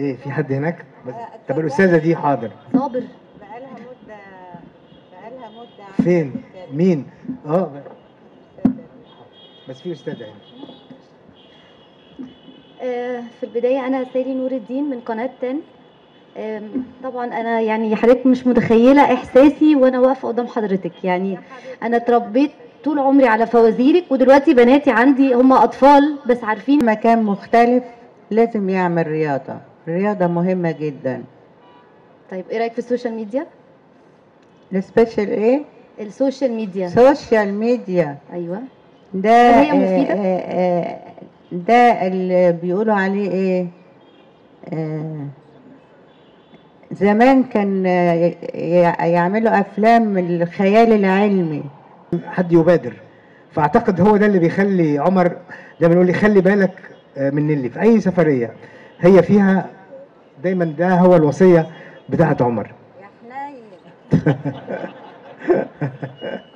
ايه في حد هناك بس طب الاستاذه دي حاضر صابر بقالها مدة بقالها مدة فين عندك مين اه أستاذة. بس في استاذه هنا آه، في البداية أنا سالي نور الدين من قناة 10 آم، طبعا أنا يعني حضرتك مش متخيلة إحساسي وأنا واقفة قدام حضرتك يعني أنا اتربيت طول عمري على فوازيرك ودلوقتي بناتي عندي هم أطفال بس عارفين مكان مختلف لازم يعمل رياضة الرياضة مهمة جدا طيب إيه رأيك في السوشيال ميديا؟ السبيشال ايه السوشيال ميديا سوشيال ميديا أيوه ده هل هي مفيدة؟ آه، آه، آه، ده اللي بيقولوا عليه ايه آه، زمان كان آه، ي- يعملوا افلام من الخيال العلمي حد يبادر فاعتقد هو ده اللي بيخلي عمر دايما يقول لي خلي بالك آه، من نيلي في اي سفريه هي فيها دايما ده هو الوصيه بتاعت عمر يا حنين